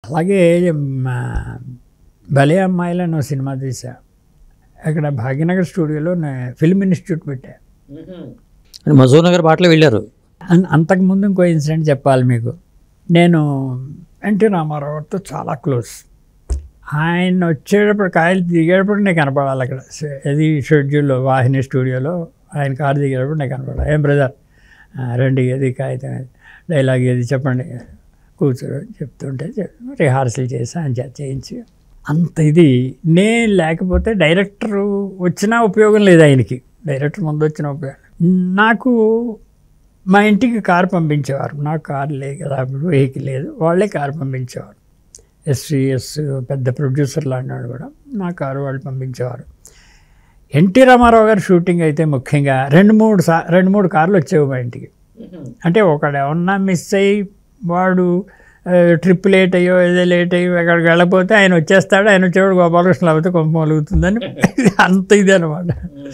అలాగే మా భలే అమ్మాయిలు అని ఒక సినిమా తీసా అక్కడ భాగ్యనగర్ స్టూడియోలో నేను ఫిల్మ్ ఇన్స్టిట్యూట్ పెట్టా అని మజూర్ నగర్ బాటలో వెళ్ళారు అన్- అంతకుముందు ఇంకో ఇన్సిడెంట్ చెప్పాలి మీకు నేను ఎన్టీ రామారావుతో చాలా క్లోజ్ ఆయన వచ్చేటప్పుడు కాయలు దిగేటప్పుడు నేను కనపడాలి అక్కడ స- అది షెడ్యూల్లో వాహిని స్టూడియోలో ఆయన కారు దిగేటప్పుడు నేను కనపడాలి ఏం బ్రదర్ రండి ఏది కాగితం ఏది, డైలాగ్ ఏది చెప్పండి కూర్చో చెప్తుంటే రిహార్సల్ చేసి ఆయన చేత చేయించి అంత ఇది నేను లేకపోతే డైరెక్టర్ వచ్చినా ఉపయోగం లేదు ఆయనకి డైరెక్టర్ ముందు వచ్చిన ఉపయోగం నాకు మా ఇంటికి కారు పంపించేవారు నాకు కారు లేదు కదా అప్పుడు వెహికల్ లేదు వాళ్ళే కారు పంపించేవారు ఎస్విఎస్ పెద్ద ప్రొడ్యూసర్ లాంటివాడు కూడా నా కారు వాళ్ళు పంపించేవారు ఎన్టీ రామారావు గారు షూటింగ్ అయితే ముఖ్యంగా రెండు మూడు సా రెండు మూడు కార్లు వచ్చేవి మా ఇంటికి అంటే ఒకడు ఏమన్నా మిస్ అయ్యి వాడు ఆ, ట్రిప్ లేట్ అయ్యో ఏదో లేట్ అయ్యో ఎక్కడికి వెళ్ళకపోతే ఆయన వచ్చేస్తాడు ఆయన వచ్చేవాడు గోపాలకృష్ణ లేకపోతే కొంప మొలుగుతుందని అంత ఇది అనమాట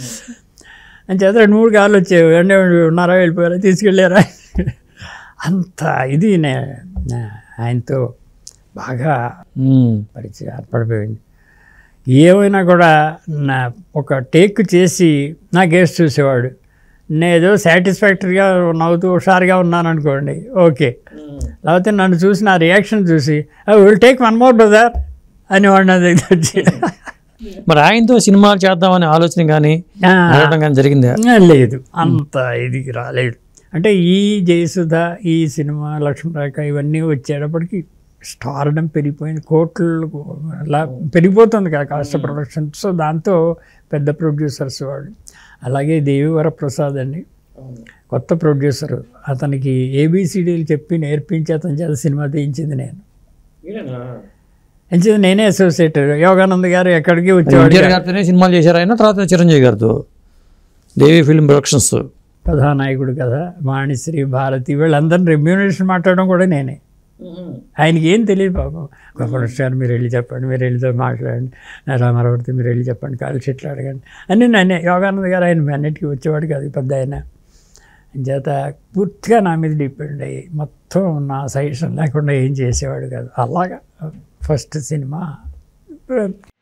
అని చేత రెండు మూడు కార్లు వచ్చేవి అంటే ఉన్నారా వెళ్ళిపోయారా తీసుకెళ్ళారా అంత ఇది నే నే- ఆయనతో బాగా ఉమ్. పరిచయం ఏర్పడిపోయింది ఏమైనా కూడా నా ఒక టేక్ చేసి నా కేసు చూసేవాడు నేను ఏదో సాటిస్ఫాక్టరీగా నవ్వుతూ హుషారుగా ఉన్నాను అనుకోండి ఓకే లేకపోతే నన్ను చూసి నా రియాక్షన్ చూసి will take one more brother అని వాడు నా దగ్గర వచ్చి మరి ఆయనతో సినిమాలు చేద్దామనే ఆలోచన కానీ "ఆ, అడగడం కానీ జరిగిందా లేదు అంత ఇది రాలేదు అంటే ఈ జయసుధ ఈ సినిమా లక్ష్మీరేఖ ఇవన్నీ వచ్చేటప్పటికి స్టార్డం పెరిగిపోయింది కోట్లు అలా పెరిగిపోతుంది కదా కాస్ట్ ప్రొడక్షన్ సో దాంతో పెద్ద ప్రొడ్యూసర్స్ వాళ్ళు అలాగే దేవివర ప్రసాద్ అండి కొత్త ప్రొడ్యూసర్ అతనికి ఏబిసిడీలు చెప్పి నేర్పించి అతని చేత సినిమా తీయించింది నేను ఎంచింది నేనే అసోసియేట్ యోగానంద్ గారు ఎక్కడికి వచ్చేవాడు ఎన్టీఆర్ గారితోనే సినిమాలు చేశారు ఆయన తర్వాత చిరంజీవి గారితో దేవి ఫిల్మ్ ప్రొడక్షన్స్ కథానాయకుడు కదా వాణిశ్రీ భారతి వీళ్ళందరిని రెమ్యూనరేషన్ మాట్లాడడం కూడా నేనే ఆయనకి ఏం తెలియదు పాపం గొప్ప గారు మీరు వెళ్ళి చెప్పండి మీరు వెళ్ళితో మాట్లాడండి రామారావుడితో మీరు వెళ్ళి చెప్పండి కాళ్ళు చెట్లు అడగండి అన్నీ నన్నే యోగానంద్ గారు ఆయన అన్నిటికీ వచ్చేవాడు కాదు పెద్ద ఆయన చేత పూర్తిగా నా మీద డిపెండ్ అయ్యి మొత్తం నా సజెషన్ లేకుండా ఏం చేసేవాడు కాదు అలాగా ఫస్ట్ సినిమా